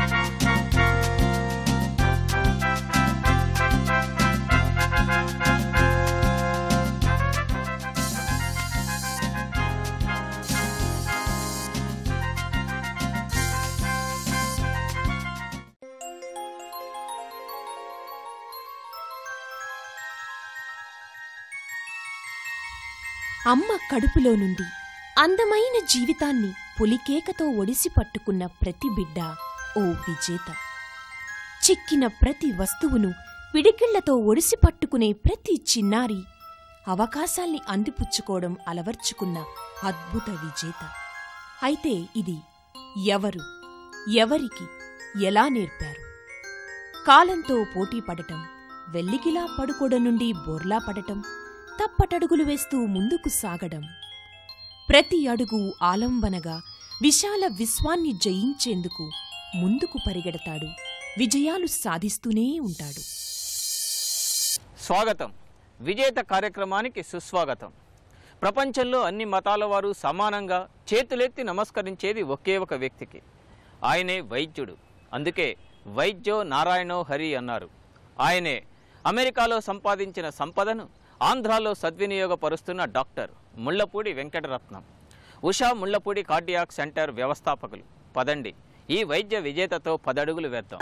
అమ్మ కడుపులో నుండి అందమైన జీవితాన్ని పులికేకతో ఒడిసి పట్టుకున్న ప్రతి బిడ్డ ఓ విజేత చిక్కిన ప్రతి వస్తువును పిడికిళ్లతో ఒడిసి పట్టుకునే ప్రతి చిన్నారి అవకాశాల్ని అందిపుచ్చుకోవడం అలవర్చుకున్న అద్భుత విజేత అయితే ఇది ఎవరు ఎవరికి ఎలా నేర్పారు కాలంతో పోటీ పడటం వెల్లికిలా పడుకోడ నుండి బోర్లా పడటం తప్పటడుగులు వేస్తూ ముందుకు సాగడం ప్రతి అడుగు ఆలంబనగా విశాల విశ్వాన్ని జయించేందుకు ముందుకు పరిగెడతాడు విజయాలు సాధిస్తూనే ఉంటాడు స్వాగతం విజేత కార్యక్రమానికి సుస్వాగతం ప్రపంచంలో అన్ని మతాల వారు సమానంగా చేతులెత్తి నమస్కరించేది ఒకే ఒక వ్యక్తికి ఆయనే వైద్యుడు అందుకే వైద్యో నారాయణో హరి అన్నారు ఆయనే అమెరికాలో సంపాదించిన సంపదను ఆంధ్రాలో సద్వినియోగపరుస్తున్న doctor Mullapudi Venkataratnam Usha Mullapudi cardiac centre వ్యవస్థాపకులు పదండి ఈ వైద్య విజేతతో పదడుగులు వేద్దాం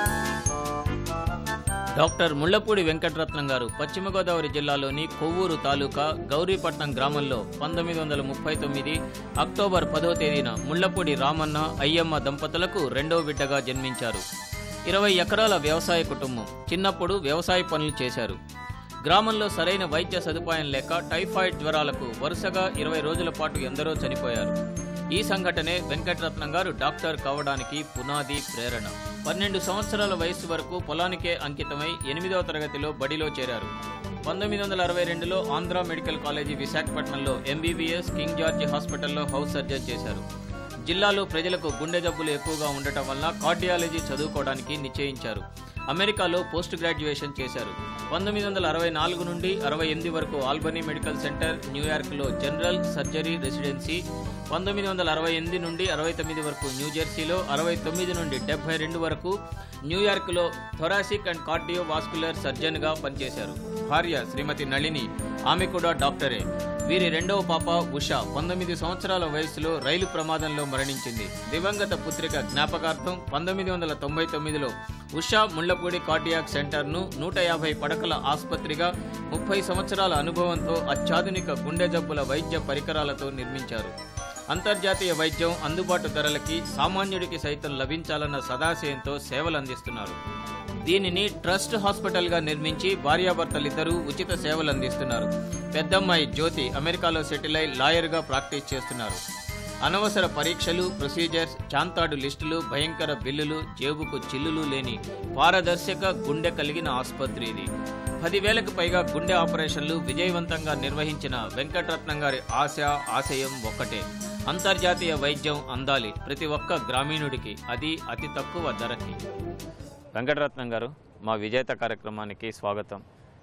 డాక్టర్ ముళ్లపూడి వెంకటరత్నం గారు పశ్చిమ గోదావరి జిల్లాలోని కొవ్వూరు తాలూకా గౌరీపట్నం గ్రామంలో పంతొమ్మిది వందల ముప్పై తొమ్మిది అక్టోబర్ పదో తేదీన ముళ్లపూడి రామన్న అయ్యమ్మ దంపతులకు రెండో బిడ్డగా జన్మించారు ఇరవై ఎకరాల వ్యవసాయ కుటుంబం చిన్నప్పుడు వ్యవసాయ పనులు చేశారు గ్రామంలో సరైన వైద్య సదుపాయం లేక టైఫాయిడ్ జ్వరాలకు వరుసగా ఇరవై రోజుల పాటు ఎందరో చనిపోయారు ఈ సంఘటనే వెంకటరత్నం గారు డాక్టర్ కావడానికి పునాది ప్రేరణ పన్నెండు సంవత్సరాల వయస్సు వరకు పొలానికే అంకితమై ఎనిమిదవ తరగతిలో బడిలో చేరారు పంతొమ్మిది వందల అరవై రెండులో ఆంధ్ర మెడికల్ కాలేజీ విశాఖపట్నంలో ఎంబీబీఎస్ కింగ్ జార్జి హాస్పిటల్లో హౌస్ సర్జరీ చేశారు జిల్లాలో ప్రజలకు గుండె జబ్బులు ఎక్కువగా ఉండటం వల్ల కార్డియాలజీ చదువుకోవడానికి నిశ్చయించారు అమెరికాలో పోస్ట్ గ్రాడ్యుయేషన్ చేశారు పంతొమ్మిది వందల అరవై నాలుగు నుండి అరవై ఎనిమిది వరకు ఆల్బనీ మెడికల్ సెంటర్ న్యూయార్క్లో జనరల్ సర్జరీ రెసిడెన్సీ పంతొమ్మిది వందల అరవై ఎనిమిది నుండి అరవై తొమ్మిది వరకు న్యూజెర్సీలో అరవై తొమ్మిది నుండి డెబ్బై రెండు వరకు న్యూయార్క్లో థొరాసిక్ అండ్ కార్డియో వాస్కులర్ సర్జన్గా పనిచేశారు భార్య శ్రీమతి నళిని ఆమె కూడా డాక్టరే వీరి రెండవ పాప ఉష పంతొమ్మిది సంవత్సరాల వయసులో రైలు ప్రమాదంలో మరణించింది దివంగత పుత్రిక జ్ఞాపకార్థం పంతొమ్మిది వందల తొంభై తొమ్మిదిలో ఉషా ముళ్లపూడి కార్డియాక్ సెంటర్ను నూట యాభై పడకల ఆసుపత్రిగా ముప్పై సంవత్సరాల అనుభవంతో అత్యాధునిక గుండె జబ్బుల వైద్య పరికరాలతో నిర్మించారు అంతర్జాతీయ వైద్యం అందుబాటు ధరలకి సామాన్యుడికి సైతం లభించాలన్న సదాశయంతో సేవలు అందిస్తున్నారు దీనిని ట్రస్ట్ హాస్పిటల్గా నిర్మించి భార్యాభర్తలిద్దరూ ఉచిత సేవలు అందిస్తున్నారు పెద్దమ్మాయి జ్యోతి అమెరికాలో సెటిల్ అయి లాయర్గా ప్రాక్టీస్ చేస్తున్నారు అనవసర పరీక్షలు ప్రొసీజర్స్ చాంతాడు లిస్టులు భయంకర బిల్లులు జేబుకు చిల్లులు లేని పారదర్శక గుండె కలిగిన ఆసుపత్రి ఇది పదివేలకు పైగా గుండె ఆపరేషన్లు విజయవంతంగా నిర్వహించిన వెంకటరత్నం గారి ఆశ ఆశయం ఒక్కటే అంతర్జాతీయ వైద్యం అందాలి ప్రతి ఒక్క గ్రామీణుడికి అది అతి తక్కువ ధరకి వెంకటరత్నం గారు మా విజేత కార్యక్రమానికి స్వాగతం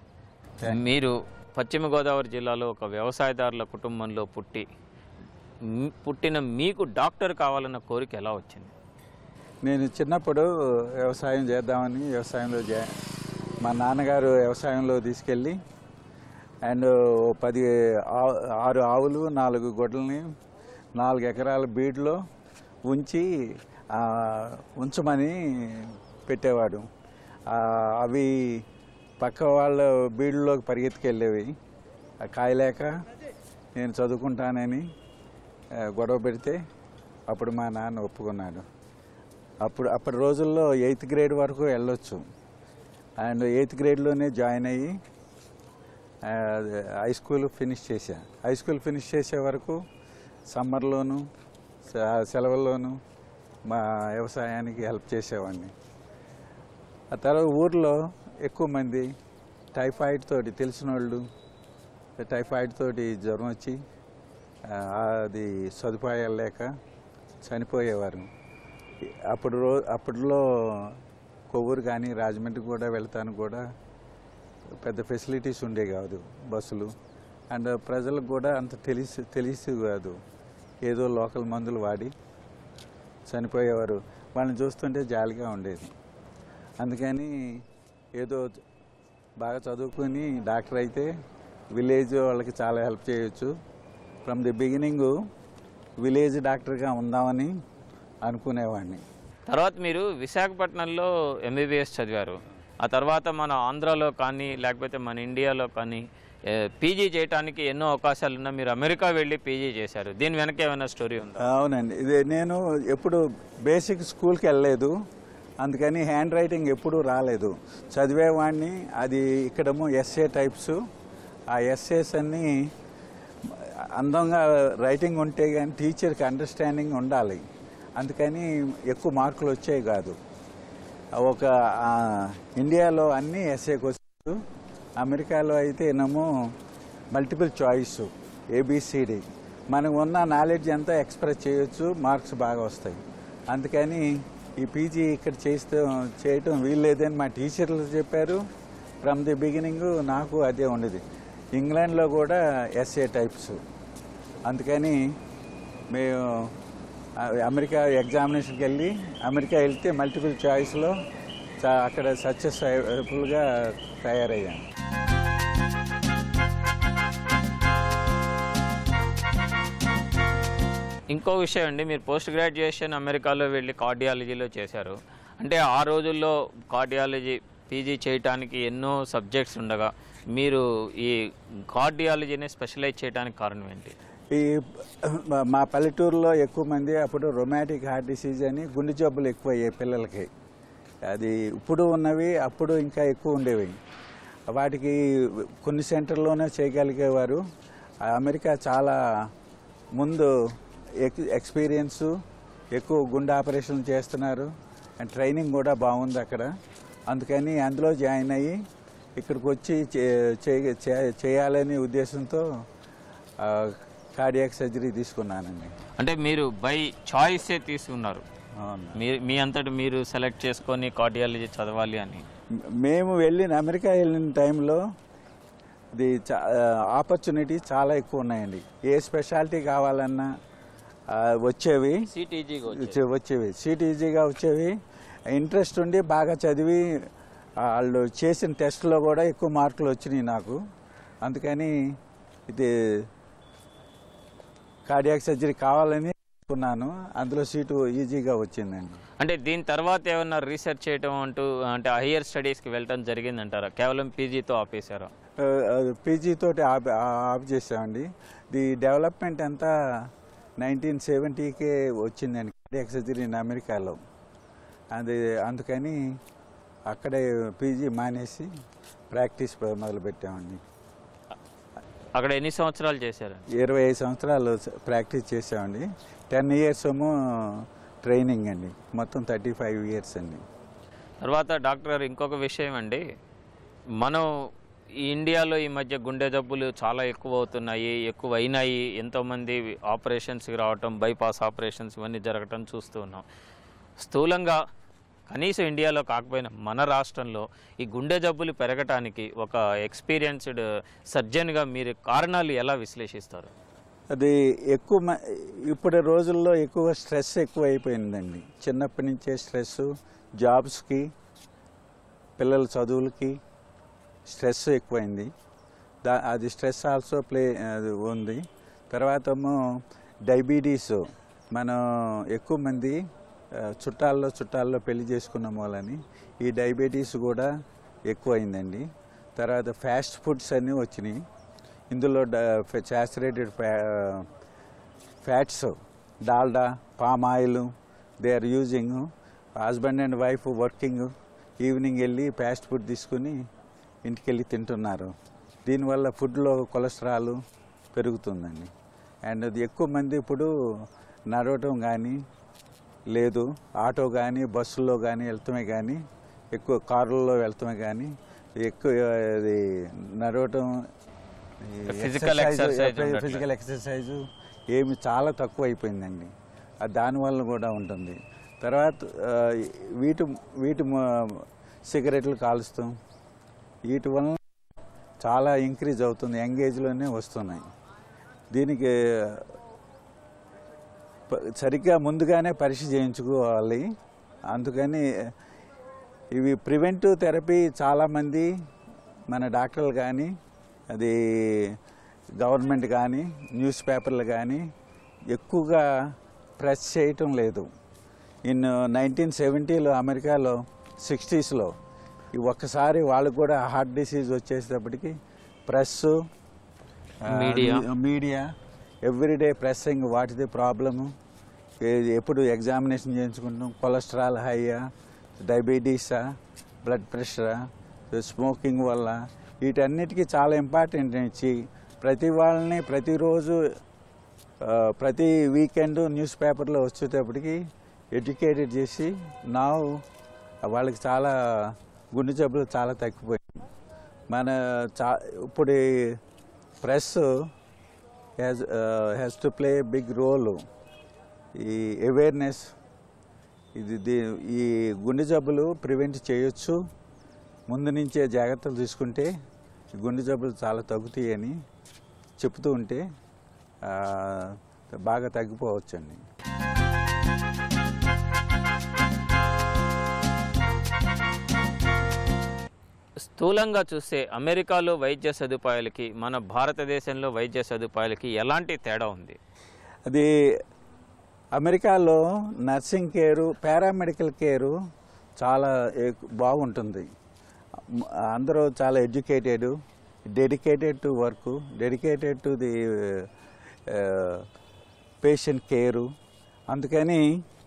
మీరు పశ్చిమ గోదావరి జిల్లాలో ఒక వ్యవసాయదారుల కుటుంబంలో పుట్టి మ్- పుట్టిన మీకు డాక్టర్ కావాలన్న కోరిక ఎలా వచ్చింది నేను చిన్నప్పుడు వ్యవసాయం చేద్దామని వ్యవసాయంలో చే మా నాన్నగారు వ్యవసాయంలో తీసుకెళ్ళి అండ్ ఓ పది ఆ- ఆరు ఆవులు నాలుగు గొడ్డల్ని నాలుగు ఎకరాల బీడ్లో ఉంచి ఆ, ఉంచమని పెట్టేవాడు ఆ, అవి పక్క వాళ్ళ బీడులోకి పరిగెత్తుకెళ్ళేవి ఆ కాయలేక నేను చదువుకుంటానని ఆ, గొడవ పెడితే అప్పుడు మా నాన్న ఒప్పుకున్నాడు అప్పుడు అప్పటి రోజుల్లో ఎయిత్ గ్రేడ్ వరకు వెళ్ళొచ్చు అండ్ ఎయిత్ గ్రేడ్లోనే జాయిన్ అయ్యి ఆ, హై స్కూల్ ఫినిష్ చేశా హై స్కూల్ ఫినిష్ చేసే వరకు సమ్మర్లోను సె- సెలవుల్లోనూ మా వ్యవసాయానికి హెల్ప్ చేసేవాడిని ఆ తర్వాత ఊర్లో ఎక్కువ మంది టైఫాయిడ్ తోటి తెలిసిన వాళ్ళు టైఫాయిడ్ తోటి జ్వరం వచ్చి ఆ, అది సదుపాయాలు లేక చనిపోయేవారు అప్పుడు రో అప్పట్లో కొవ్వూరు కానీ రాజమండ్రి కూడా వెళ్తాను కూడా పెద్ద ఫెసిలిటీస్ ఉండే కాదు బస్సులు అండ్ ప్రజలకు కూడా అంత తెలిసి తెలిసి కాదు ఏదో లోకల్ మందులు వాడి చనిపోయేవారు వాళ్ళని చూస్తుంటే జాలిగా ఉండేది అందుకని ఏదో బాగా చదువుకుని డాక్టర్ అయితే విలేజ్ వాళ్ళకి చాలా హెల్ప్ చేయొచ్చు ఫ్రమ్ ది బిగినింగ్ విలేజ్ డాక్టర్గా ఉందామని అనుకునేవాడిని తర్వాత మీరు విశాఖపట్నంలో ఎంబీబీఎస్ చదివారు ఆ తర్వాత మన ఆంధ్రాలో కానీ లేకపోతే మన ఇండియాలో కానీ పీజీ చేయడానికి ఎన్నో అవకాశాలు ఉన్నా మీరు అమెరికా వెళ్ళి పీజీ చేశారు దీని వెనక ఏమైనా స్టోరీ ఉందా అవునండి ఇది నేను ఎప్పుడు బేసిక్ స్కూల్కి వెళ్ళలేదు అందుకని హ్యాండ్ రైటింగ్ ఎప్పుడూ రాలేదు చదివేవాడిని అది ఇక్కడేమో ఎస్ఏ టైప్స్ ఆ ఎస్ఏస్ అన్నీ అందంగా రైటింగ్ ఉంటే కానీ టీచర్కి అండర్స్టాండింగ్ ఉండాలి అందుకని ఎక్కువ మార్కులు వచ్చాయి కాదు ఒక ఆ, ఇండియాలో అన్ని ఎస్ఏ క్వశ్చన్స్ అమెరికాలో అయితే ఏమో మల్టిపుల్ చాయిస్ ఏబిసిడి మనకు ఉన్న నాలెడ్జ్ అంతా ఎక్స్ప్రెస్ చేయొచ్చు మార్క్స్ బాగా వస్తాయి అందుకని ఈ పీజీ ఇక్కడ చేస్తే చేయటం వీల్లేదని మా టీచర్లు చెప్పారు ఫ్రమ్ ది బిగినింగ్ నాకు అదే ఉండేది ఇంగ్లాండ్లో కూడా ఎస్ఏ టైప్స్ అందుకని మేము ఆ, అమెరికా ఎగ్జామినేషన్కి వెళ్ళి అమెరికా వెళ్తే మల్టిపుల్ చాయిస్లో చా- అక్కడ సక్సెస్ఫుల్గా తయారయ్యాను ఇంకో విషయం అండి మీరు పోస్ట్ గ్రాడ్యుయేషన్ అమెరికాలో వెళ్ళి కార్డియాలజీలో చేశారు అంటే ఆ రోజుల్లో కార్డియాలజీ పీజీ చేయటానికి ఎన్నో సబ్జెక్ట్స్ ఉండగా మీరు ఈ కార్డియాలజీని స్పెషలైజ్ చేయడానికి కారణం ఏంటి ఈ మా- మా పల్లెటూరులో ఎక్కువ మంది అప్పుడు రొమాటిక్ హార్ట్ డిసీజ్ అని గుండె జబ్బులు ఎక్కువ అయ్యాయి పిల్లలకి అది ఇప్పుడు ఉన్నవి అప్పుడు ఇంకా ఎక్కువ ఉండేవి వాటికి కొన్ని సెంటర్లోనే చేయగలిగేవారు ఆ అమెరికా చాలా ముందు ఎక్ ఎక్స్పీరియన్స్ ఎక్కువ గుండె ఆపరేషన్లు చేస్తున్నారు అండ్ ట్రైనింగ్ కూడా బాగుంది అక్కడ అందుకని అందులో జాయిన్ అయ్యి ఇక్కడికి వచ్చి చే- చే- చే- చేయాలనే ఉద్దేశంతో కార్డియాక్ సర్జరీ తీసుకున్నానండి అంటే మీరు బై చాయిసే తీసుకున్నారు అవును మీరు మీ అంతటి మీరు సెలెక్ట్ చేసుకొని కార్డియాలజీ చదవాలి అని మేము వెళ్ళిన అమెరికా వెళ్ళిన టైంలో ఇది ఆపర్చునిటీ చాలా ఎక్కువ ఉన్నాయండి ఏ స్పెషాలిటీ కావాలన్నా ఆ, వచ్చేవి సిటీజీ వచ్చే- వచ్చేవి సీట్ ఈజీగా వచ్చేవి ఇంట్రెస్ట్ ఉండి బాగా చదివి వాళ్ళు చేసిన టెస్ట్లో కూడా ఎక్కువ మార్కులు వచ్చినాయి నాకు అందుకని ఇది కార్డియాక్ సర్జరీ కావాలని అనుకున్నాను అందులో సీటు ఈజీగా వచ్చిందండి అంటే దీని తర్వాత ఏమన్నా రీసెర్చ్ చేయటం అంటూ అంటే హయ్యర్ స్టడీస్కి వెళ్ళటం జరిగిందంటారా కేవలం పీజీతో ఆపేశారా పీజీ తోటి ఆఫ్ ఆఫ్ చేసామండి ది డెవలప్మెంట్ అంతా నైన్టీన్ సెవెంటీకే వచ్చిందండి కార్డియాక్ సర్జరీ ఇన్ అమెరికాలో అది అందుకని అక్కడే పీజీ మానేసి ప్రాక్టీస్ మొదలు పెట్టామండి అక్కడ ఎన్ని సంవత్సరాలు చేశారు ఇరవై ఐదు సంవత్సరాలు ప్రాక్టీస్ చేసామండి టెన్ ఇయర్స్ ఏమో ట్రైనింగ్ అండి మొత్తం థర్టీ ఫైవ్ ఇయర్స్ అండి తర్వాత డాక్టర్ గారు ఇంకొక విషయం అండి మనం ఈ ఇండియాలో ఈ మధ్య గుండె జబ్బులు చాలా ఎక్కువ అవుతున్నాయి ఎక్కువ అయినాయి ఎంతోమంది ఆపరేషన్స్కి రావటం బైపాస్ ఆపరేషన్స్ ఇవన్నీ జరగటం చూస్తూ ఉన్నాం స్థూలంగా కనీసం ఇండియాలో కాకపోయినా మన రాష్ట్రంలో ఈ గుండె జబ్బులు పెరగటానికి ఒక ఎక్స్పీరియన్స్డ్ సర్జన్గా మీరు కారణాలు ఎలా విశ్లేషిస్తారు అది ఎక్కువ మ- ఇప్పటి రోజుల్లో ఎక్కువ స్ట్రెస్ ఎక్కువ అయిపోయిందండి చిన్నప్పటి నుంచే స్ట్రెస్ జాబ్స్కి పిల్లల చదువులకి స్ట్రెస్ ఎక్కువైంది దా అది స్ట్రెస్ ఆల్సో ప్లే అది ఉంది తర్వాత ఏమో డయాబెటీస్ మనం ఎక్కువ మంది ఆ, చుట్టాల్లో చుట్టాల్లో పెళ్లి చేసుకున్న మూలని ఈ డయాబెటీస్ కూడా ఎక్కువైందండి తర్వాత ఫాస్ట్ ఫుడ్స్ అన్నీ వచ్చినాయి ఇందులో saturated fats Dalda palm oil they are using husband and wife working evening వెళ్ళి ఫాస్ట్ ఫుడ్ తీసుకుని ఇంటికి వెళ్ళి తింటున్నారు దీనివల్ల ఫుడ్లో కొలెస్ట్రాల్ పెరుగుతుందండి అండ్ అది ఎక్కువ మంది ఇప్పుడు నడవటం కానీ లేదు ఆటో కానీ బస్సుల్లో కానీ వెళ్తామే కానీ ఎక్కువ కారుల్లో వెళ్తామే కానీ ఎక్కువ అది నడవటం Physical exercise ఉండట్లేదు. ఫిజికల్ ఎక్సర్సైజు ఏమి చాలా తక్కువ అయిపోయిందండి అది దానివల్ల కూడా ఉంటుంది తర్వాత ఆ, వీటి వీటి మ- సిగరెట్లు కాలుస్తాం వీటి వలన చాలా ఇంక్రీజ్ అవుతుంది యంగ్ ఏజ్లోనే వస్తున్నాయి దీనికి ప- సరిగ్గా ముందుగానే పరీక్ష చేయించుకోవాలి అందుకని ఇవి ప్రివెంటివ్ థెరపీ చాలామంది మన డాక్టర్లు కానీ అది గవర్నమెంట్ కానీ న్యూస్ పేపర్లు కానీ ఎక్కువగా ప్రెస్ చేయటం లేదు ఇన్ నైన్టీన్ సెవెంటీలో అమెరికాలో సిక్స్టీస్లో ఈ ఒక్కసారి వాళ్ళకు కూడా హార్ట్ డిసీజ్ వచ్చేటప్పటికి press media. Media everyday pressing what the problem ఎప్పుడు ఎగ్జామినేషన్ చేయించుకుంటాం కొలెస్ట్రాల్ హైయా డయాబెటీసా బ్లడ్ ప్రెషరా స్మోకింగ్ వల్ల వీటన్నిటికీ చాలా ఇంపార్టెంట్ ఇచ్చి ప్రతి వాళ్ళని ప్రతిరోజు ఆ, ప్రతి వీకెండ్ న్యూస్ పేపర్లో వచ్చేటప్పటికి ఎడ్యుకేటెడ్ చేసి నా వాళ్ళకి చాలా గుండె జబ్బులు చాలా తగ్గిపోయింది మన చా ఇప్పుడు press has has to play big role ఈ అవేర్నెస్ ఇది దీ- ఈ గుండె జబ్బులు ప్రివెంట్ చేయొచ్చు ముందు నుంచే జాగ్రత్తలు తీసుకుంటే ఈ గుండె జబ్బులు చాలా తగ్గుతాయని చెప్తూ ఉంటే ఆ, బాగా తగ్గిపోవచ్చండి స్థూలంగా చూస్తే అమెరికాలో వైద్య సదుపాయాలకి మన భారతదేశంలో వైద్య సదుపాయాలకి ఎలాంటి తేడా ఉంది అది అమెరికాలో నర్సింగ్ కేరు పారామెడికల్ కేరు చాలా ఎక్- బాగుంటుంది మ- అందరూ చాలా educated dedicated to work dedicated to the patient care అందుకని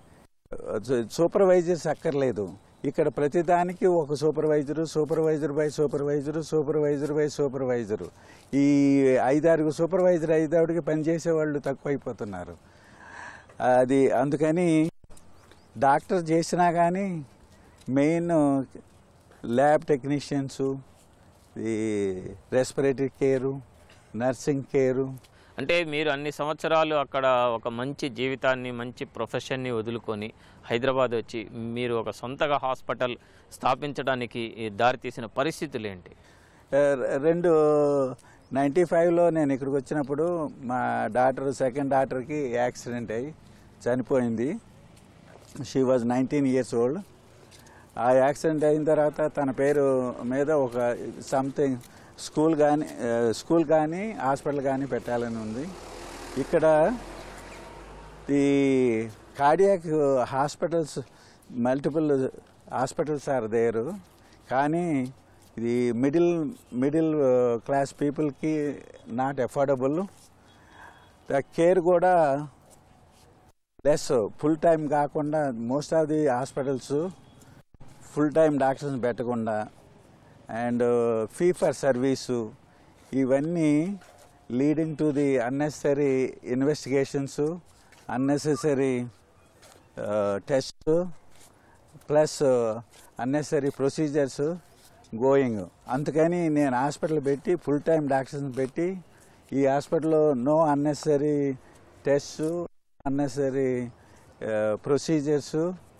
సూపర్వైజర్స్ అక్కర్లేదు ఇక్కడ ప్రతిదానికి ఒక supervisor supervisor by supervisor supervisor by supervisor ఈ ఐదారు సూపర్వైజర్ ఐదారుడికి పనిచేసే వాళ్ళు తక్కువైపోతున్నారు అది అందుకని డాక్టర్ చేసినా కానీ మెయిన్ ల్యాబ్ టెక్నీషియన్స్ ఈ రెస్పిరేటరీ కేరు నర్సింగ్ కేరు అంటే మీరు అన్ని సంవత్సరాలు అక్కడ ఒక మంచి జీవితాన్ని మంచి ప్రొఫెషన్ని వదులుకొని హైదరాబాద్ వచ్చి మీరు ఒక సొంతగా హాస్పిటల్ స్థాపించడానికి దారితీసిన పరిస్థితులు ఏంటి రెండు నైంటీ ఫైవ్లో నేను ఇక్కడికి వచ్చినప్పుడు మా డాటర్ సెకండ్ డాటర్కి యాక్సిడెంట్ అయ్యి చనిపోయింది she was nineteen years old ఆ యాక్సిడెంట్ అయిన తర్వాత తన పేరు మీద ఒక సంథింగ్ స్కూల్ కానీ స్కూల్ కానీ హాస్పిటల్ కానీ పెట్టాలని ఉంది ఇక్కడ ఈ cardiac hospitals multiple hospitals are there కానీ ఇది మిడిల్ మిడిల్ క్లాస్ పీపుల్కి నాట్ అఫోర్డబుల్ ద కేర్ కూడా లెస్ ఫుల్ టైం కాకుండా most of the hospitals full time doctors పెట్టకుండా అండ్ ఫీ ఫర్ సర్వీసు ఇవన్నీ leading to the unnecessary investigations unnecessary test plus unnecessary procedures going అందుకని నేను hospital పెట్టి full time డాక్టర్స్ని పెట్టి ఈ హాస్పిటల్లో no unnecessary test unnecessary procedures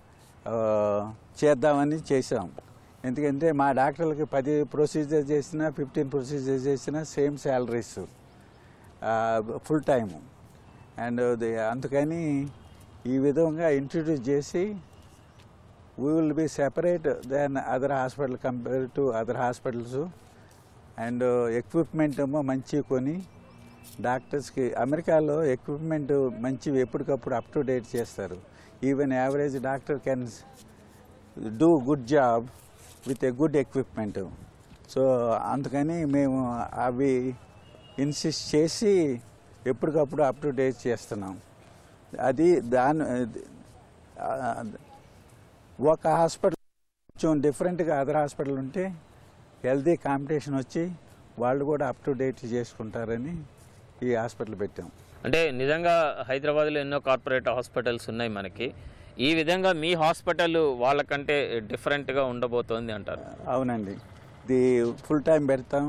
చేద్దామని చేసాం ఎందుకంటే మా డాక్టర్లకి పది ప్రొసీజర్ చేసినా ఫిఫ్టీన్ ప్రొసీజర్ చేసినా same salaries full time and అందుకని ఈ విధంగా ఇంట్రడ్యూస్ చేసి we will be separate then other hospital compare to other hospitals and equipment ఏమో మంచి కొని డాక్టర్స్కి అమెరికాలో ఎక్విప్మెంట్ మంచివి ఎప్పటికప్పుడు అప్ టు డేట్ చేస్తారు even average doctor can do good job with a good equipment so అందుకని మేము అవి ఇన్సిస్ట్ చేసి ఎప్పటికప్పుడు అప్ టు డేట్ చేస్తున్నాం అది దాని ఆ, ఒక హాస్పిటల్ కొంచెం డిఫరెంట్గా అదర్ హాస్పిటల్ ఉంటే హెల్దీ కాంపిటీషన్ వచ్చి వాళ్ళు కూడా అప్ టు డేట్ చేసుకుంటారని ఈ హాస్పిటల్ పెట్టాం అంటే నిజంగా హైదరాబాద్లో ఎన్నో కార్పొరేట్ హాస్పిటల్స్ ఉన్నాయి మనకి ఈ విధంగా మీ హాస్పిటల్ వాళ్ళకంటే డిఫరెంట్గా ఉండబోతోంది అంటారు అవునండి ఇది ఫుల్ టైం పెడతాం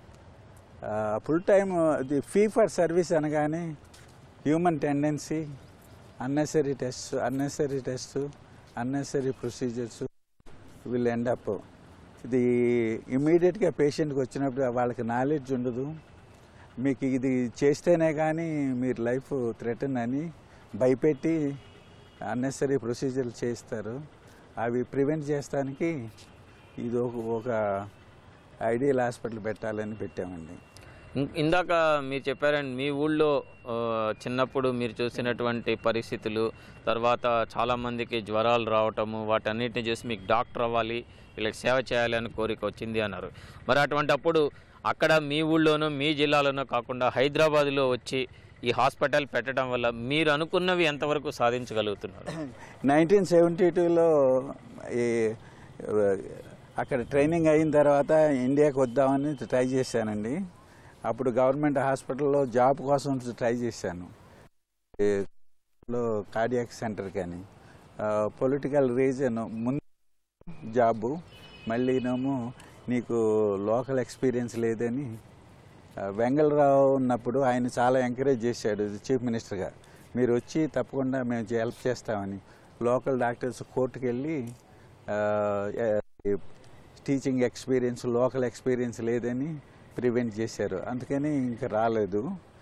ఫుల్ టైం ఇది ఫీ ఫర్ సర్వీస్ అనగానే human tendency unnecessary test unnecessary test unnecessary procedures will end up ఇది ఇమీడియట్గా పేషెంట్కి వచ్చినప్పుడు వాళ్ళకి నాలెడ్జ్ ఉండదు మీకు ఇది చేస్తేనే కానీ మీరు లైఫ్ థ్రెటన్ అని భయపెట్టి అన్నెసరీ ప్రొసీజర్లు చేస్తారు అవి ప్రివెంట్ చేస్తానికి ఇది ఒక ఒక ఐడియల్ హాస్పిటల్ పెట్టాలని పెట్టామండి ఇం- ఇందాక మీరు చెప్పారండి మీ ఊళ్ళో ఆ, చిన్నప్పుడు మీరు చూసినటువంటి పరిస్థితులు తర్వాత చాలామందికి జ్వరాలు రావటము వాటన్నిటిని చూసి మీకు డాక్టర్ అవ్వాలి వీళ్ళకి సేవ చేయాలి అని కోరిక వచ్చింది అన్నారు మరి అటువంటప్పుడు అక్కడ మీ ఊళ్ళోనో మీ జిల్లాలోనో కాకుండా హైదరాబాద్లో వచ్చి ఈ హాస్పిటల్ పెట్టడం వల్ల మీరు అనుకున్నవి ఎంతవరకు సాధించగలుగుతున్నారు నైన్టీన్ సెవెంటీ టూలో ఈ అక్కడ ట్రైనింగ్ అయిన తర్వాత ఇండియాకి వద్దామని ట్రై చేశానండి అప్పుడు గవర్నమెంట్ హాస్పిటల్లో జాబ్ కోసం ట్రై చేశాను ఈ లో కార్డియాక్ సెంటర్ కానీ పొలిటికల్ రీజన్ ముందు జాబు మళ్ళీనేమో నీకు లోకల్ ఎక్స్పీరియన్స్ లేదని ఆ, వెంగళరావు ఉన్నప్పుడు ఆయన చాలా ఎంకరేజ్ చేశాడు చీఫ్ మినిస్టర్గా మీరు వచ్చి తప్పకుండా మేము హెల్ప్ చేస్తామని లోకల్ డాక్టర్స్ కోర్టుకు వెళ్ళి ఆ, ఏ- టీచింగ్ ఎక్స్పీరియన్స్ లోకల్ ఎక్స్పీరియన్స్ లేదని ప్రివెంట్ చేశారు అందుకని ఇంకా రాలేదు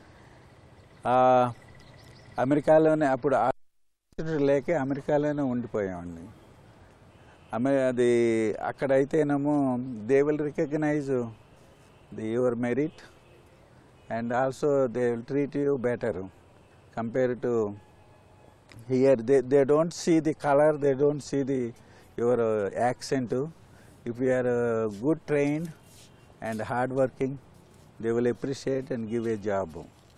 ఆ, అమెరికాలోనే అప్పుడు ఆపర్చునిటీ లేక అమెరికాలోనే ఉండిపోయామండి అమె అది అక్కడైతేనేమో they will recognise the your merit and also they will treat you better compare to here they they don't see the colour they don't see the your accent if you are good trained and hard working they will appreciate and give a job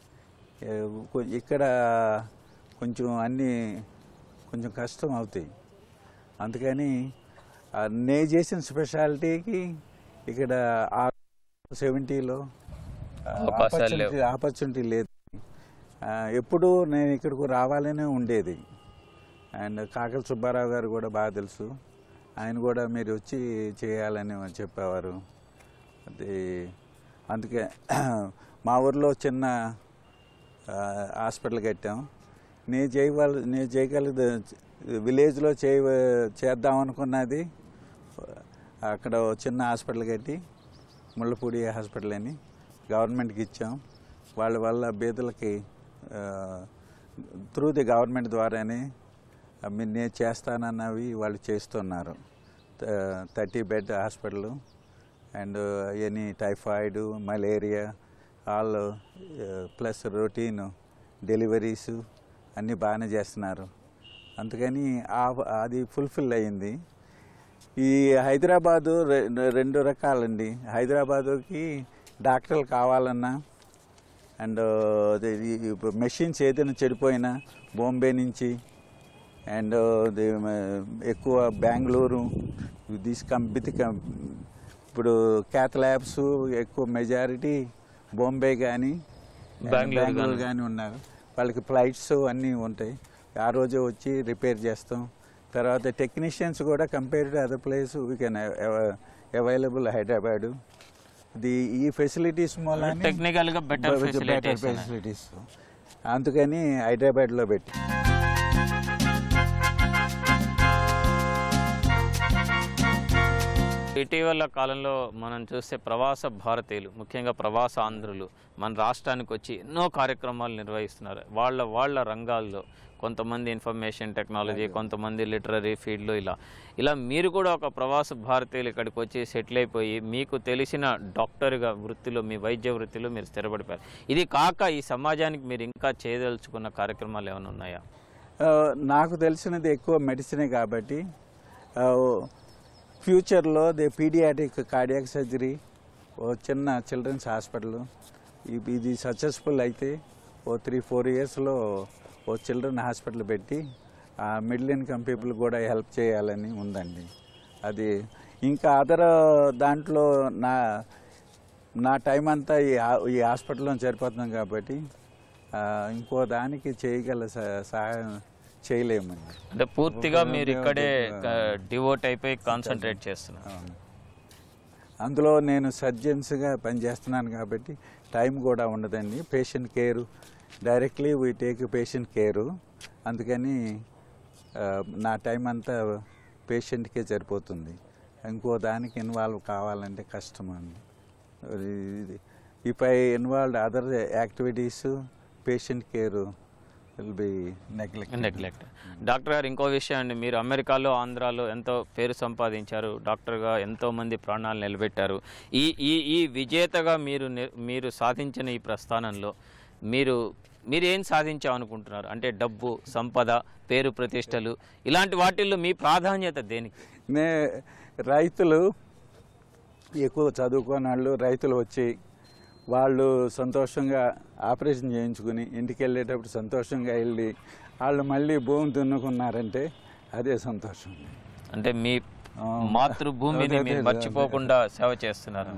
ఇక్కడ కొంచెం అన్నీ కొంచెం కష్టం అవుతాయి అందుకని ఆ నేను చేసిన స్పెషాలిటీకి ఇక్కడ సెవెంటీలో అవకాశాలు లేవు. ఆపర్చునిటీ లేదు ఆ, ఎప్పుడు నేను ఇక్కడికి రావాలనే ఉండేది అండ్ కాకల సుబ్బారావు గారు కూడా బాగా తెలుసు ఆయన కూడా మీరు వచ్చి చేయాలని చెప్పేవారు అది అందుకే మా ఊర్లో చిన్న ఆ, హాస్పిటల్ కట్టాం నేను చేయగల నేను చేయగలదు విలేజ్లో చేయ చేద్దాం అనుకున్నది అక్కడ ఓ చిన్న హాస్పిటల్ కట్టి ముళ్ళపూడి హాస్పిటల్ అని గవర్నమెంట్కి ఇచ్చాం వాళ్ళ వల్ల బీదలకి త్రూ ది గవర్నమెంట్ ద్వారానే ఆ, మీరు నేను చేస్తానన్నవి వాళ్ళు చేస్తున్నారు thirty bed hospital and any typhoid malaria all plus routine deliveries అన్నీ బాగానే చేస్తున్నారు అందుకని ఆ- అది ఫుల్ఫిల్ అయింది ఈ హైదరాబాదు రె- రెండు రకాలండి హైదరాబాదుకి డాక్టర్లు కావాలన్నా అండ్ మెషిన్స్ ఏదైనా చెడిపోయినా బాంబే నుంచి అండ్ ఎక్కువ బెంగళూరు దిస్ కంపెనీ ఇప్పుడు క్యాత్ ల్యాబ్స్ ఎక్కువ మెజారిటీ బాంబే కానీ బెంగళూరు బెంగళూరు కానీ ఉన్నారు వాళ్ళకి ఫ్లైట్స్ అన్నీ ఉంటాయి ఆ రోజే వచ్చి రిపేర్ చేస్తాం తర్వాత టెక్నీషియన్స్ కూడా compare to other place we can available Hyderabad the ఈ ఫెసిలిటీస్ మూలాన్ని టెక్నికల్ గా బెటర్ ఫెసిలిటీస్ ఫెసిలిటీస్ అందుకని హైదరాబాద్లో పెట్టి ఇటీవల కాలంలో మనం చూస్తే ప్రవాస భారతీయులు ముఖ్యంగా ప్రవాస ఆంధ్రులు మన రాష్ట్రానికి వచ్చి ఎన్నో కార్యక్రమాలు నిర్వహిస్తున్నారు వాళ్ళ వాళ్ళ రంగాల్లో కొంతమంది ఇన్ఫర్మేషన్ టెక్నాలజీ కొంతమంది లిటరరీ ఫీల్డ్లో ఇలా ఇలా మీరు కూడా ఒక ప్రవాస భారతీయులు ఇక్కడికి వచ్చి సెటిల్ అయిపోయి మీకు తెలిసిన డాక్టర్గా వృత్తిలో మీ వైద్య వృత్తిలో మీరు స్థిరపడిపోయారు ఇది కాక ఈ సమాజానికి మీరు ఇంకా చేయదలుచుకున్న కార్యక్రమాలు ఏమైనా ఉన్నాయా ఆ, నాకు తెలిసినది ఎక్కువ మెడిసినే కాబట్టి ఆ, ఫ్యూచర్లో ది పీడియాటిక్ కార్డియాక్ సర్జరీ ఓ చిన్న చిల్డ్రన్స్ హాస్పిటల్ ఇది సక్సెస్ఫుల్ అయితే ఓ త్రీ ఫోర్ ఇయర్స్లో ఓ చిల్డ్రన్ హాస్పిటల్ పెట్టి ఆ మిడిల్ ఇన్కమ్ పీపుల్ కూడా హెల్ప్ చేయాలని ఉందండి అది ఇంకా అదర్ దాంట్లో నా నా టైం అంతా ఈ హా- ఈ హాస్పిటల్లో సరిపోతున్నాం కాబట్టి ఆ, ఇంకో దానికి చేయగల సహ- సహాయం చేయలేమండి అంటే పూర్తిగా మీరు ఇక్కడే డివోట్ అయిపోయి కాన్సన్ట్రేట్ చేస్తున్నారు అవును. అందులో నేను సర్జన్స్గా పనిచేస్తున్నాను కాబట్టి టైం కూడా ఉండదండి patient care directly we take patient care అందుకని ఆ, నా టైం అంతా పేషెంట్కే సరిపోతుంది ఇంకో దానికి ఇన్వాల్వ్ కావాలంటే కష్టం అండి if I involve other activities patient care will be neglect neglect doctor గారు ఇంకో విషయం అండి మీరు అమెరికాలో ఆంధ్రాలో ఎంతో పేరు సంపాదించారు డాక్టర్గా ఎంతో మంది ప్రాణాలు నిలబెట్టారు ఈ ఈ ఈ విజేతగా మీరు ని- మీరు సాధించిన ఈ ప్రస్థానంలో మీరు మీరు ఏం సాధించామనుకుంటున్నారు అంటే డబ్బు సంపద పేరు ప్రతిష్టలు ఇలాంటి వాటిల్లో మీ ప్రాధాన్యత దేనికి నే రైతులు ఎక్కువ చదువుకోని వాళ్ళు రైతులు వచ్చి వాళ్ళు సంతోషంగా ఆపరేషన్ చేయించుకుని ఇంటికి వెళ్ళేటప్పుడు సంతోషంగా వెళ్ళి వాళ్ళు మళ్ళీ భూమి దున్నుకున్నారంటే అదే సంతోషం అంటే మీ ఆ, మాతృభూమిని అదే, మీరు అదే, మర్చిపోకుండా సేవ చేస్తున్నారు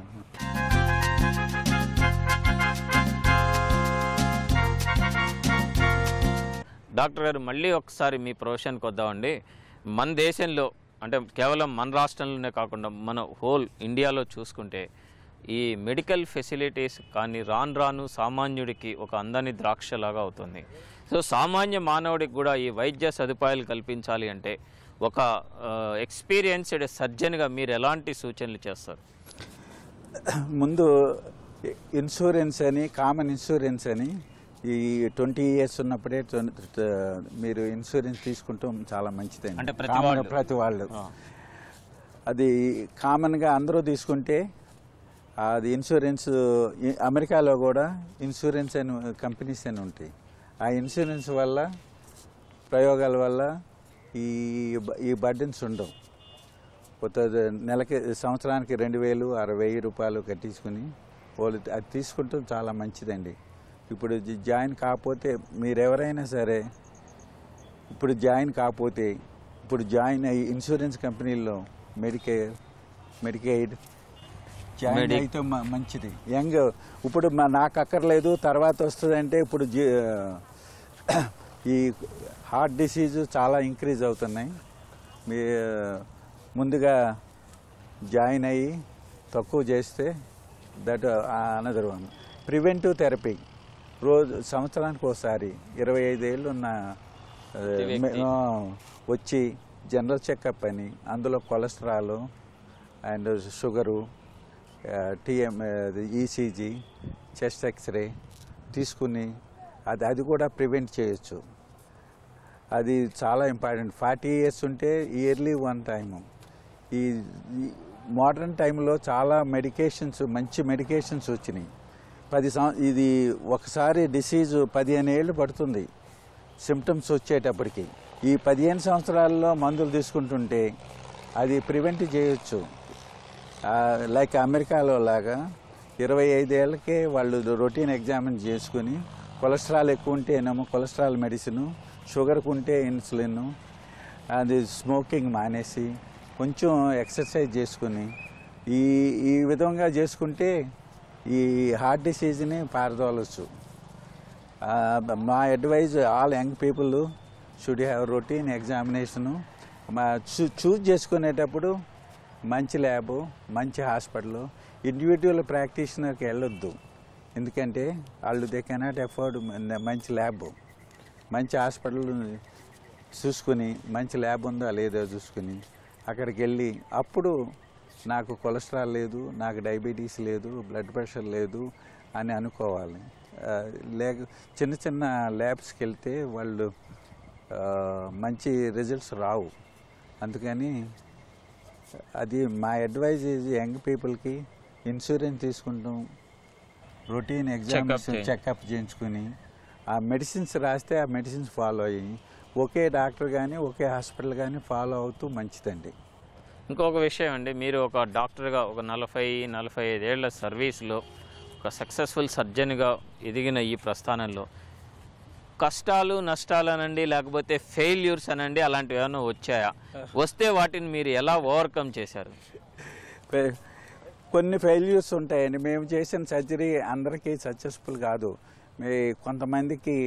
డాక్టర్ గారు మళ్ళీ ఒకసారి మీ ప్రొఫెషన్కి వద్దామండి మన దేశంలో అంటే కేవలం మన రాష్ట్రంలోనే కాకుండా మన హోల్ ఇండియాలో చూసుకుంటే ఈ మెడికల్ ఫెసిలిటీస్ కానీ రాను రాను సామాన్యుడికి ఒక అందని ద్రాక్షలాగా అవుతుంది సో సామాన్య మానవుడికి కూడా ఈ వైద్య సదుపాయాలు కల్పించాలి అంటే ఒక ఎక్స్పీరియన్స్డ్ సర్జన్గా మీరు ఎలాంటి సూచనలు చేస్తారు ముందు ఇన్సూరెన్స్ అని కామన్ ఇన్సూరెన్స్ అని ఈ ట్వంటీ ఇయర్స్ ఉన్నప్పుడే ట్వం- మీరు ఇన్సూరెన్స్ తీసుకుంటాం చాలా మంచిదండి అంటే ప్రతి Common- వాళ్ళు. ప్రతి వాళ్ళు ఆ. అది కామన్గా అందరూ తీసుకుంటే అది ఇన్సూరెన్స్ ఈ- అమెరికాలో కూడా ఇన్సూరెన్స్ అని కంపెనీస్ అని ఉంటాయి ఆ ఇన్సూరెన్స్ వల్ల ప్రయోగాల వల్ల ఈ బ- ఈ బర్డెన్స్ ఉండవు కొత్త నెలకి సంవత్సరానికి రెండు వేలు అరవై వెయ్యి రూపాయలు కట్టించుకుని వాళ్ళు అది తీసుకుంటాం చాలా మంచిదండి ఇప్పుడు జ- జాయిన్ కాకపోతే మీరెవరైనా సరే ఇప్పుడు జాయిన్ కాకపోతే ఇప్పుడు జాయిన్ అయ్యి ఇన్సూరెన్స్ కంపెనీల్లో మెడికేర్ మెడికేడ్ జాయిన్ Medi- అయితే మ- మంచిది యంగ్ ఇప్పుడు మా- నాకు అక్కర్లేదు తర్వాత వస్తుందంటే ఇప్పుడు జీ- ఈ హార్ట్ డిసీజ్ చాలా ఇంక్రీజ్ అవుతున్నాయి మీ ముందుగా జాయిన్ అయ్యి తక్కువ చేస్తే that another one preventive therapy రోజు సంవత్సరానికి ఒకసారి ఇరవై ఐదేళ్ళు ఉన్న ఆ, వ్యక్తి. మె- ఆ, వచ్చి జనరల్ చెకప్ అని అందులో cholesterol and sugar TM ECG chest x-ray తీసుకుని అది అది కూడా ప్రివెంట్ చేయొచ్చు అది చాలా ఇంపార్టెంట్ ఫార్టీ ఇయర్స్ ఉంటే ఇయర్లీ వన్ టైము ఈ మోడర్న్ టైంలో చాలా మెడికేషన్స్ మంచి మెడికేషన్స్ వచ్చినాయి పది సం ఇది ఒకసారి డిసీజ్ పదిహేను ఏళ్ళు పడుతుంది సిమ్టమ్స్ వచ్చేటప్పటికి ఈ పదిహేను సంవత్సరాల్లో మందులు తీసుకుంటుంటే అది ప్రివెంట్ చేయొచ్చు లైక్ అమెరికాలో లాగా ఇరవై ఐదేళ్ళకే వాళ్ళు రొటీన్ ఎగ్జామిన్ చేసుకుని కొలెస్ట్రాల్ ఎక్కువ ఉంటేనేమో కొలెస్ట్రాల్ మెడిసిన్ షుగర్కి ఉంటే ఇన్సులిన్ అది స్మోకింగ్ మానేసి కొంచెం ఎక్సర్సైజ్ చేసుకుని ఈ ఈ విధంగా చేసుకుంటే ఈ హార్ట్ డిసీజ్ని పారదోలవచ్చు మా advice all young people should have routine examination మా చూ- చూజ్ చేసుకునేటప్పుడు మంచి ల్యాబ్ మంచి హాస్పిటల్ ఇండివిజువల్ ప్రాక్టీషనర్కి వెళ్ళొద్దు ఎందుకంటే వాళ్ళు దే కెనాట్ ఎఫోర్డ్ మంచి ల్యాబ్ మంచి హాస్పిటల్ చూసుకుని మంచి ల్యాబ్ ఉందా లేదో చూసుకుని అక్కడికి వెళ్ళి అప్పుడు నాకు కొలెస్ట్రాల్ లేదు నాకు డయాబెటీస్ లేదు బ్లడ్ ప్రెషర్ లేదు అని అనుకోవాలి ఆ, లేక చిన్న చిన్న ల్యాబ్స్కి వెళ్తే వాళ్ళు ఆ, మంచి రిజల్ట్స్ రావు అందుకని అది మా అడ్వైజ్ ఈజ్ యంగ్ పీపుల్కి ఇన్సూరెన్స్ తీసుకుంటాం రొటీన్ ఎగ్జామినేషన్ చేయండి. చెకప్ చేయించుకుని ఆ మెడిసిన్స్ రాస్తే ఆ మెడిసిన్స్ ఫాలో అయ్యి ఒకే డాక్టర్ కానీ ఒకే హాస్పిటల్ కానీ ఫాలో అవుతూ మంచిదండి ఇంకొక విషయం అండి మీరు ఒక డాక్టర్గా ఒక నలభై నలభై ఐదేళ్ల సర్వీస్లో ఒక సక్సెస్ఫుల్ సర్జన్గా ఎదిగిన ఈ ప్రస్థానంలో కష్టాలు నష్టాలు అనండి లేకపోతే ఫెయిల్యూర్స్ అనండి అలాంటివి ఏమైనా వచ్చాయా వస్తే వాటిని మీరు ఎలా ఓవర్కమ్ చేశారు ఫె- కొన్ని ఫెయిల్యూర్స్ ఉంటాయండి మేము చేసిన సర్జరీ అందరికీ సక్సెస్ఫుల్ కాదు మీ కొంతమందికి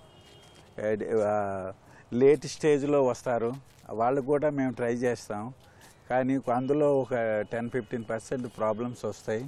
లేట్ స్టేజ్లో వస్తారు వాళ్ళు కూడా మేము ట్రై చేస్తాం కానీ అందులో ఒక టెన్ ఫిఫ్టీన్ పర్సెంట్ ప్రాబ్లమ్స్ వస్తాయి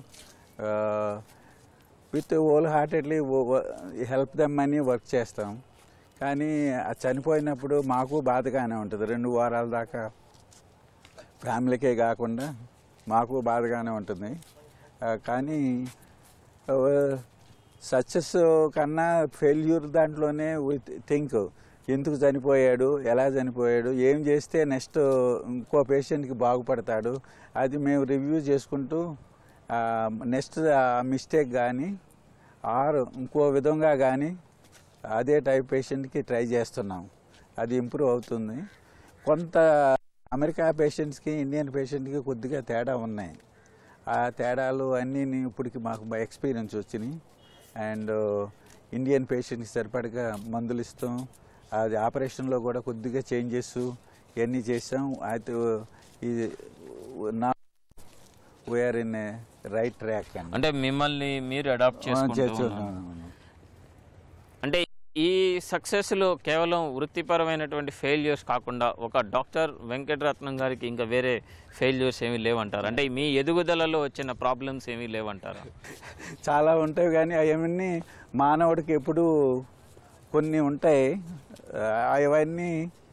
with whole heartedly help them అని వర్క్ చేస్తాం కానీ అది చనిపోయినప్పుడు మాకు బాధగానే ఉంటుంది రెండు వారాల దాకా ఫ్యామిలీకే కాకుండా మాకు బాధగానే ఉంటుంది ఆ, కానీ ఆ, సక్సెస్ కన్నా ఫెయిల్యూర్ దాంట్లోనే థింక్ ఎందుకు చనిపోయాడు ఎలా చనిపోయాడు ఏం చేస్తే నెక్స్ట్ ఇంకో పేషెంట్కి బాగుపడతాడు అది మేము రివ్యూ చేసుకుంటూ నెక్స్ట్ మిస్టేక్ కానీ ఆర్ ఇంకో విధంగా కానీ అదే టైప్ పేషెంట్కి ట్రై చేస్తున్నాం అది ఇంప్రూవ్ అవుతుంది కొంత అమెరికా పేషెంట్స్కి ఇండియన్ పేషెంట్కి కొద్దిగా తేడా ఉన్నాయి ఆ తేడాలు అన్నీ ఇప్పటికి మాకు ఎక్స్పీరియన్స్ వచ్చినాయి అండ్ ఇండియన్ పేషెంట్కి సరిపడగా మందులు ఇస్తాం అది ఆపరేషన్లో కూడా కొద్దిగా చేంజెస్ ఇవన్నీ చేసాం అయితే ఇది నా వీఆర్ ఇన్ రైట్ ట్రాక్ అండి అంటే మిమ్మల్ని మీరు అడాప్ట్ చేసుకుంటూ ఉన్నారు. చేస్తున్నాను. అంటే ఈ సక్సెస్లో కేవలం వృత్తిపరమైనటువంటి ఫెయిల్యూర్స్ కాకుండా ఒక డాక్టర్ వెంకటరత్నం గారికి ఇంకా వేరే ఫెయిల్యూర్స్ ఏమీ లేవంటారు అంటే మీ ఎదుగుదలలో వచ్చిన ప్రాబ్లమ్స్ ఏమీ లేవంటారా చాలా ఉంటాయి కానీ అవన్నీ మానవుడికి ఎప్పుడు కొన్ని ఉంటాయి ఆ, అవన్నీ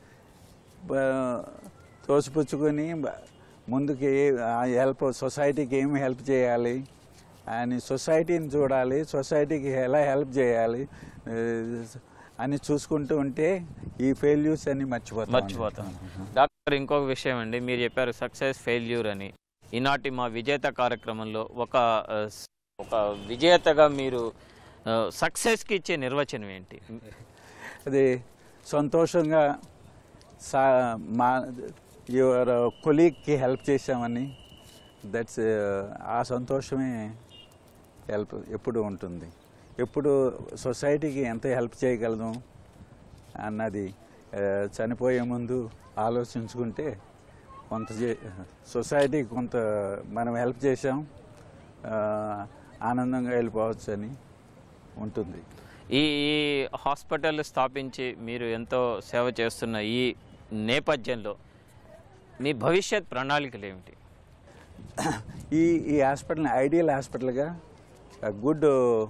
ఆ, తోసిపుచ్చుకొని బ- ముందుకి హెల్ప్ సొసైటీకి ఏమి హెల్ప్ చేయాలి అని సొసైటీని చూడాలి సొసైటీకి ఎలా హెల్ప్ చేయాలి ఆ, అని చూసుకుంటూ ఉంటే ఈ ఫెయిల్యూర్స్ అన్ని మర్చిపోతాం మర్చిపోతాం డాక్టర్ ఇంకొక విషయం అండి మీరు చెప్పారు సక్సెస్ ఫెయిల్యూర్ అని ఈనాటి మా విజేత కార్యక్రమంలో ఒక ఆ, స్- ఒక విజేతగా మీరు సక్సెస్కి ఇచ్చే నిర్వచనం ఏంటి అది సంతోషంగా సా మా యువర్ కొలీగ్కి హెల్ప్ చేశామని దట్స్ ఆ సంతోషమే హెల్ప్ ఎప్పుడు ఉంటుంది ఎప్పుడు సొసైటీకి ఎంత హెల్ప్ చేయగలదు అన్నది ఆ, చనిపోయే ముందు ఆలోచించుకుంటే కొంత చే- సొసైటీకి కొంత మనం హెల్ప్ చేసాం ఆ, ఆనందంగా వెళ్ళిపోవచ్చు అని ఉంటుంది ఈ ఈ హాస్పిటల్ స్థాపించి మీరు ఎంతో సేవ చేస్తున్న ఈ నేపథ్యంలో మీ భవిష్యత్ ప్రణాళికలు ఏమిటి ఈ ఈ హాస్పిటల్ని ఐడియల్ హాస్పిటల్గా గుడ్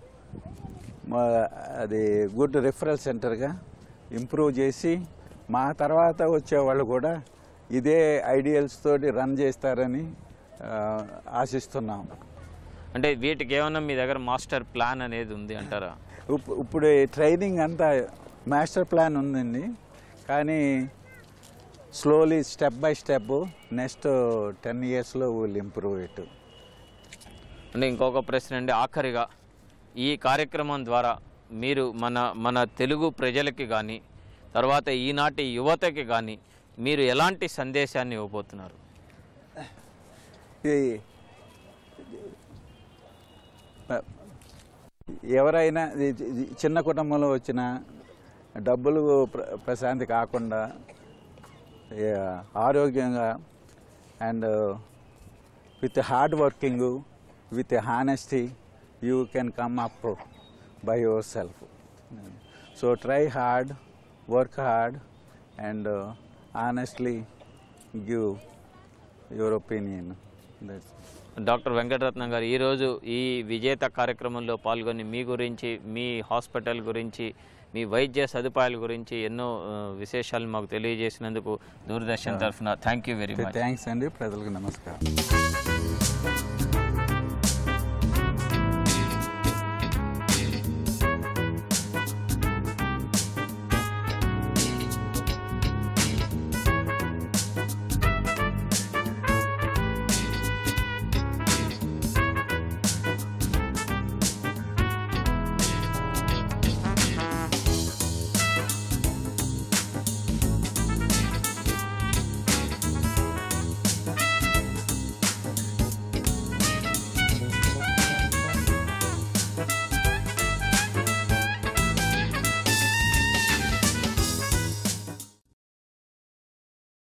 అది గుడ్ రిఫరల్ సెంటర్గా ఇంప్రూవ్ చేసి మా తర్వాత వచ్చేవాళ్ళు కూడా ఇదే ఐడియల్స్ తోటి రన్ చేస్తారని ఆ, ఆశిస్తున్నాం అంటే వీటికి ఏమన్నా మీ దగ్గర మాస్టర్ ప్లాన్ అనేది ఉంది అంటారా ఇప్- ఇప్పుడు ఈ ట్రైనింగ్ అంతా మాస్టర్ ప్లాన్ ఉందండి కానీ slowly step by step next ten ఇయర్స్లో విల్ ఇంప్రూవ్ ఇట్ అంటే ఇంకొక ప్రశ్న అండి ఆఖరిగా ఈ కార్యక్రమం ద్వారా మీరు మన మన తెలుగు ప్రజలకి కానీ తర్వాత ఈనాటి యువతకి కానీ మీరు ఎలాంటి సందేశాన్ని ఇవ్వబోతున్నారు ఈ ఎవరైనా ఇది- ఇది చిన్న కుటుంబంలో వచ్చిన డబ్బులు ప్ర- ప్రశాంతి కాకుండా ఏ, ఆరోగ్యంగా and with hard working with honesty you can come up by yourself so try hard work hard and honestly give your opinion that's doctor Venkataratnam గారు ఈరోజు ఈ విజేత కార్యక్రమంలో పాల్గొని మీ గురించి మీ హాస్పిటల్ గురించి మీ వైద్య సదుపాయాల గురించి ఎన్నో ఆ, విశేషాలు మాకు తెలియజేసినందుకు దూరదర్శన్ తరఫున thank you very much thanks అండి ప్రజలకు నమస్కారం